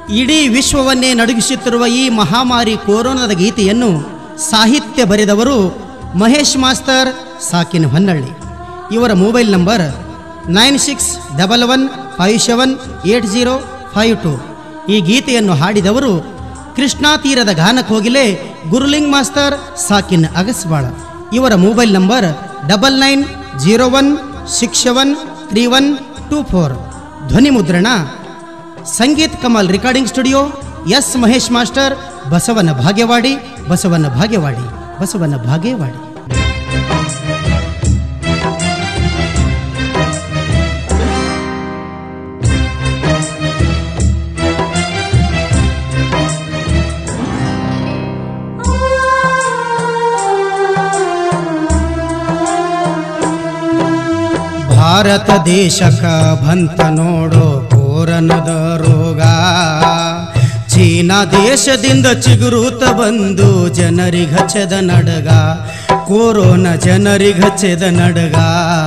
ಇಡೀ ವಿಶ್ವವನ್ನೇ ನಡುಗಿಸುತ್ತಿರುವ ಈ ಮಹಾಮಾರಿ ಕೊರೋನಾದ ಗೀತೆಯನ್ನು ಸಾಹಿತ್ಯ ಬರೆದವರು ಮಹೇಶ್ ಮಾಸ್ತರ್ ಸಾಕಿನ ಹೊನ್ನಳ್ಳಿ ಇವರ mobile number nine six double one five seven eight zero five two ಈ ಗೀತೆಯನ್ನು ಹಾಡಿದವರು ಕೃಷ್ಣಾ ತೀರದ ಗಾನಕೋಗಿಲೆ ಗುರುಲಿಂಗ್ ಮಾಸ್ತರ್ ಸಾಕಿನ್ ಅಗಸ್ವಾಳ ಇವರ mobile number double nine zero one six seven three one two four ಧ್ವನಿ ಮುದ್ರಣ Sangeet Kamal recording studio S Mahesh master Basavana Bhagyawadi ಬಸವನ ಭಾಗ್ಯವಾಡಿ ಬಸವನ ಭಾಗ್ಯವಾಡಿ ಭಾರತ ದೇಶಕ ಬಂತ ನೋಡೋ ಕೋರನದ ರೋಗ ಚೀನಾ ದೇಶದಿಂದ ಚಿಗುರುತ ಬಂದು ಜನರಿಗಚ್ಚದ ನಡಗ ಕೋರೋನಾ ಜನರಿಗಚ್ಚದ ನಡಗ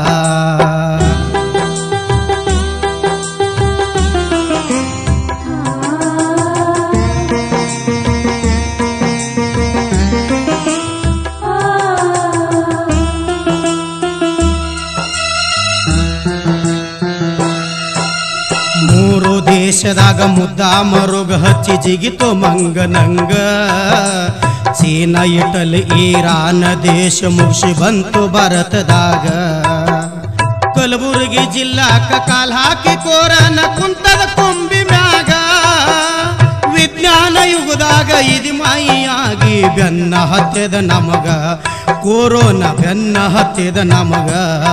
ಮೂರು ದೇಶದಾಗ ಮುದ್ದ ಮರುಗ ಹಚ್ಚಿ ಜಿಗಿತು ಮಂಗನಂಗ ಚೀನಾ ಇಟಲಿ ಇರಾನ್ ದೇಶ ಮುಗಿಸಿ ಬಂತು ಭಾರತದಾಗ ಕಲಬುರಗಿ ಜಿಲ್ಲಾಕ ಕಾಲ್ ಹಾಕಿ ಕೋರನ ಕುಂತದ ಕೊಂಬಿ ಮ್ಯಾಗ ವಿಜ್ಞಾನ ಯುಗದಾಗ ಇದು ಮಾಯಿಯಾಗಿ ಬೆನ್ನ ಹತ್ಯದ ನಮಗ ಕೋರೋನಾ ಬೆನ್ನ ಹತ್ಯದ ನಮಗ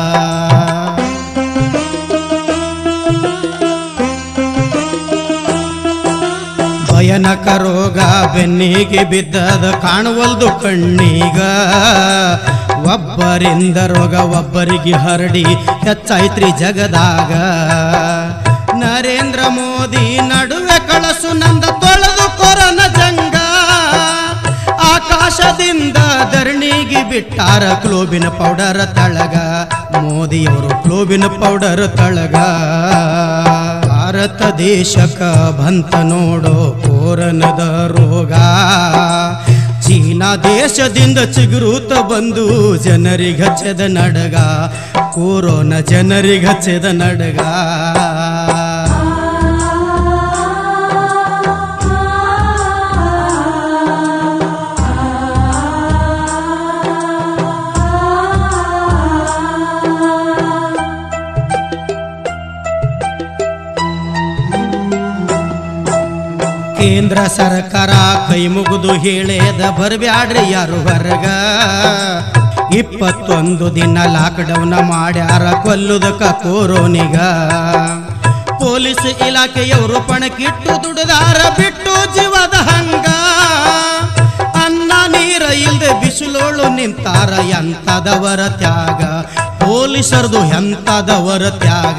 ಭಯನಕ ರೋಗ ಬೆನ್ನಿಗೆ ಬಿದ್ದದ ಕಾಣುವಲ್ದು ಕಣ್ಣೀಗ ಒಬ್ಬರಿಂದ ರೋಗ ಒಬ್ಬರಿಗೆ ಹರಡಿ ಹೆಚ್ಚಾಯ್ತ್ರಿ ಜಗದಾಗ ನರೇಂದ್ರ ಮೋದಿ ನಡುವೆ ಕಳಸು ನಂದ ತೊಳೆದು ಕೊರನ ಜಂಗ ಆಕಾಶದಿಂದ ಧರಣಿಗೆ ಬಿಟ್ಟಾರ ಕ್ಲೋಬಿನ ಪೌಡರ್ ತಳಗ ಮೋದಿಯವರು ಕ್ಲೋಬಿನ ಪೌಡರ್ ತಳಗ ಭಾರತ ದೇಶಕ ಬಂತ ನೋಡೋ ಕೋರನದ ರೋಗ ಚೀನಾ ದೇಶದಿಂದ ಚಿಗುರುತ ಬಂದು ಜನರಿಗಚ್ಚದ ನಡಗ ಕೋರೋನಾ ಜನರಿಗಚ್ಚದ ನಡಗ ಕೇಂದ್ರ ಸರ್ಕಾರ ಕೈ ಮುಗಿದು ಹೇಳೇದ ಬರಬ್ಯಾಡ್ರಿ ಯಾರು ಹೊರಗ ಇಪ್ಪತ್ತೊಂದು ದಿನ ಲಾಕ್ಡೌನ್ ಮಾಡ್ಯಾರ ಕೊಲ್ಲುದಕ್ಕ ಕೋರೋನಿಗ ಪೊಲೀಸ್ ಇಲಾಖೆಯವರು ಪಣಕ್ಕಿಟ್ಟು ದುಡಿದಾರ ಬಿಟ್ಟು ಜೀವದ ಹಂಗ ಅನ್ನ ನೀರ ಇಲ್ದೆ ಬಿಸಿಲೋಳು ನಿಂತಾರ ಎಂತದವರ ತ್ಯಾಗ ಪೊಲೀಸರದು ಎಂತದವರ ತ್ಯಾಗ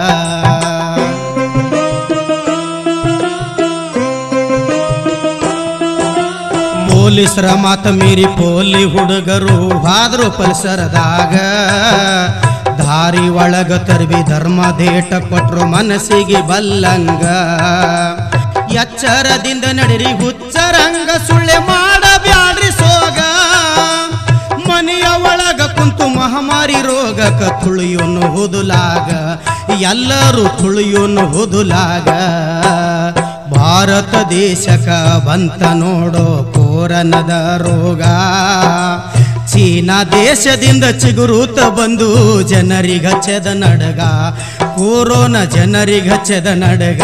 ಪೊಲೀಸರ ಮಾತ ಮೀರಿ ಪೋಲಿ ಹುಡುಗರು ಹಾದ್ರು ಪರಿಸರದಾಗ ದಾರಿ ಒಳಗ ತರ್ಬಿ ಧರ್ಮ ದೇಟ ಕೊಟ್ರು ಮನಸ್ಸಿಗೆ ಬಲ್ಲಂಗ ಎಚ್ಚರದಿಂದ ನಡಿರಿ ಹುಚ್ಚರಂಗ ಸುಳ್ಳೆ ಮಾಡಬ್ಯಾಡ್ರಿ ಸೋಗ ಮನೆಯ ಒಳಗ ಕುಂತು ಮಹಾಮಾರಿ ರೋಗಕ ತುಳಿಯೋನು ಹುದುಲಾಗ ಎಲ್ಲರೂ ತುಳಿಯೋನು ಹುದುಲಾಗ ಭಾರತ ದೇಶಕ ಬಂತ ನೋಡೋ ಕೋರನದ ರೋಗ ಚೀನಾ ದೇಶದಿಂದ ಚಿಗುರುತ ಬಂದು ಜನರಿಗಚ್ಚದ ನಡಗ ಕೋರೋನಾ ಜನರಿಗಚ್ಚದ ನಡಗ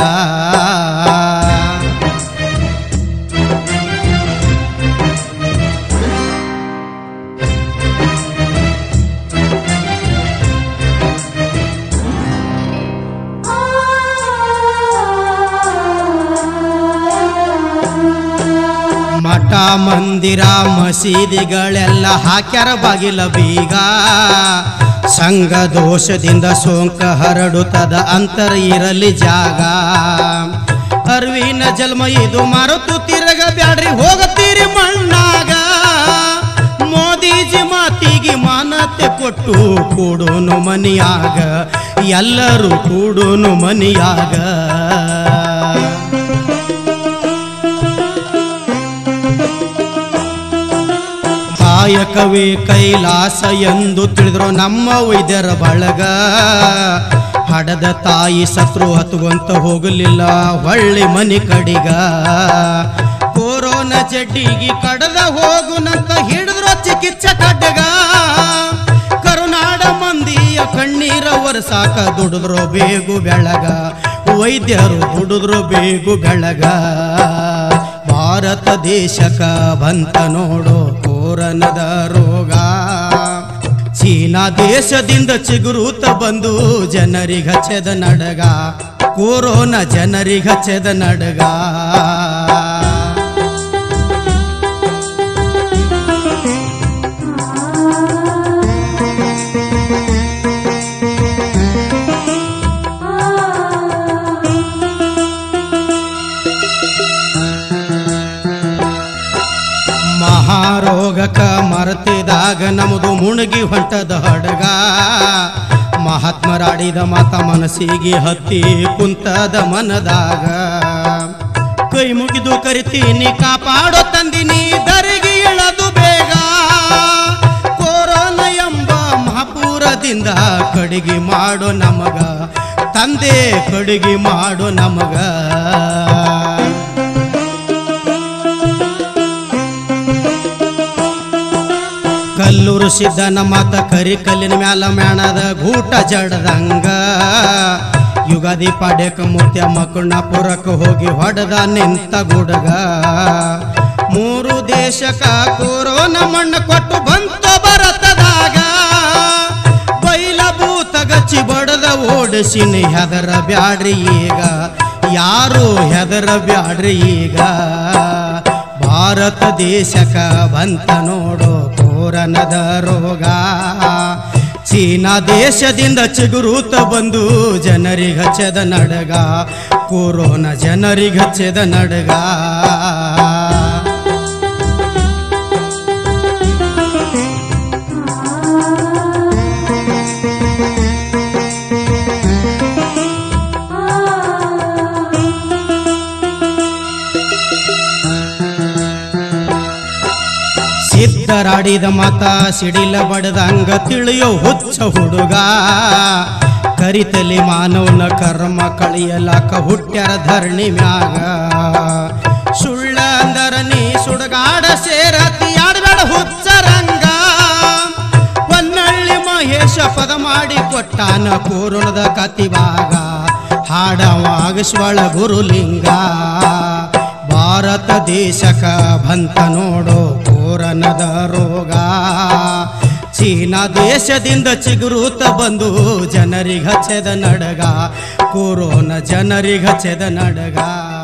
ಮಠ ಮಂದಿರ ಮಸೀದಿಗಳೆಲ್ಲ ಹಾಕ್ಯಾರ ಬಾಗಿಲ ಬೀಗ ಸಂಘ ದೋಷದಿಂದ ಸೋಂಕ ಹರಡುತ್ತದ ಅಂತರ ಇರಲಿ ಜಾಗ ಅರ್ವಿನ ಜನ್ಮ ಇದು ಮರೆತು ತಿರಗ ಬ್ಯಾಡ್ರಿ ಹೋಗತೀರಿ ಮಣ್ಣಾಗ ಮೋದಿಜಿ ಮಾತಿಗೆ ಮಾನತೆ ಕೊಟ್ಟು ಕೂಡೋನು ಮನಿಯಾಗ ಎಲ್ಲರೂ ಕೂಡೋನು ಮನಿಯಾಗ ಕಾಯಕವೇ ಕೈಲಾಸ ಎಂದು ತಿಳಿದ್ರು ನಮ್ಮ ವೈದ್ಯರ ಬಳಗ ಹಡದ ತಾಯಿ ಸತ್ರು ಹತ್ಕೊಂತ ಹೋಗಲಿಲ್ಲ ಹೊಳ್ಳಿ ಮನಿ ಕಡಿಗ ಕೊರೋನಾ ಜಡ್ಡಿಗೆ ಕಡದ ಹೋಗುನಂತ ಹಿಡಿದ್ರು ಚಿಕಿತ್ಸೆ ಕಡ್ಡಗ ಕರುನಾಡ ಮಂದಿಯ ಕಣ್ಣೀರ ಒರೆಸಾಕ ದುಡಿದ್ರು ಬೇಗು ಬೆಳಗ ವೈದ್ಯರು ದುಡಿದ್ರು ಬೇಗು ಬೆಳಗ ಭಾರತ ದೇಶಕ ಬಂತ ನೋಡು ಕೋರನದ ರೋಗ ಚೀನಾ ದೇಶದಿಂದ ಚಿಗುರುತ ಬಂದು ಜನರಿಗೆ ಹಚ್ಚದ ನಡಗ ಕೊರೋನಾ ಜನರಿಗೆ ಹಚ್ಚದ ನಡಗ ಮಹಾರೋಗಕ ಮರೆತಿದಾಗ ನಮ್ಮದು ಮುಣಗಿ ಹೊಂಟದ ಹಡಗ ಮಹಾತ್ಮರಾಡಿದ ಮಾತ ಮನಸ್ಸಿಗೆ ಹತ್ತಿ ಕುಂತದ ಮನದಾಗ ಕೈ ಮುಗಿದು ಕರಿತೀನಿ ಕಾಪಾಡೋ ತಂದಿನಿ ದರಿಗೆ ಇಳದು ಬೇಗ ಕೊರೋನಾ ಎಂಬ ಮಹಾಪೂರದಿಂದ ಕಡಿಗೆ ಮಾಡೋ ನಮಗ ತಂದೆ ಕಡಿಗೆ ಮಾಡೋ ನಮಗ ಕಲ್ಲೂರು ಸಿದ್ದನ ಮಾತ ಕರಿ ಕಲ್ಲಿನ ಮ್ಯಾಲ ಮ್ಯಾಣದ ಗೂಟ ಜಡದಂಗ ಯುಗಾದಿ ಪಾಡ್ಯಕ ಮುತ್ಯ ಮಕ್ಕಳಪುರಕ್ಕೆ ಹೋಗಿ ಹೊಡೆದ ನಿಂತ ಗುಡಗ ಮೂರು ದೇಶಕ ಕೊರೋನಾ ಮಣ್ಣು ಕೊಟ್ಟು ಬಂತು ಬರತದಾಗ ಬೈಲ ಭೂತಗಚ್ಚಿ ಬಡದ ಓಡಿಸಿನಿ ಹೆದರ ಬ್ಯಾಡ್ರಿ ಈಗ ಯಾರು ಹೆದರ ಬ್ಯಾಡ್ರಿ ಈಗ ಭಾರತ ದೇಶಕ ಬಂತ ನೋಡು ಕೋರನದ ರೋಗ ಚೀನಾ ದೇಶದಿಂದ ಚಿಗುರುತ ಬಂದು ಜನರಿಗೆ ಹಚ್ಚದ ನಡಗ ಕೊರೋನಾ ಜನರಿಗೆ ಹಚ್ಚದ ನಡಗ ಸಿದ್ಧರಾಡಿದ ಮತ ಸಿಡಿಲ ಬಡದಂಗ ತಿಳಿಯೋ ಹುಚ್ಚ ಹುಡುಗ ಕರಿತಲಿ ಮಾನವನ ಕರ್ಮ ಕಳಿಯಲಾಕ ಹುಟ್ಟ್ಯಾರ ಧರಣಿ ಮ್ಯಾಗ ಸುಳ್ಳ ಅಂದರ ನೀ ಸುಡಗಾಡ ಸೇರತಿ ಆಡಬೇಡ ಹುಚ್ಚ ರಂಗ ಹೊನ್ನಳ್ಳಿ ಮಹೇಶ ಪದ ಮಾಡಿ ಕೊಟ್ಟಾನ ಕೋರುಣದ ಕತಿವಾಗ ಹಾಡವಾಗಸ್ವಳ ಗುರುಲಿಂಗ ಭಾರತ ದೇಶಕ ಬಂತ ನೋಡು ಕೋರನದ ರೋಗ ಚೀನಾ ದೇಶದಿಂದ ಚಿಗುರುತ ಬಂದು ಜನರಿಗೆ ಹಚ್ಚದ ನಡಗ ಕೊರೋನಾ ಜನರಿಗೆ ಹಚ್ಚದ ನಡಗ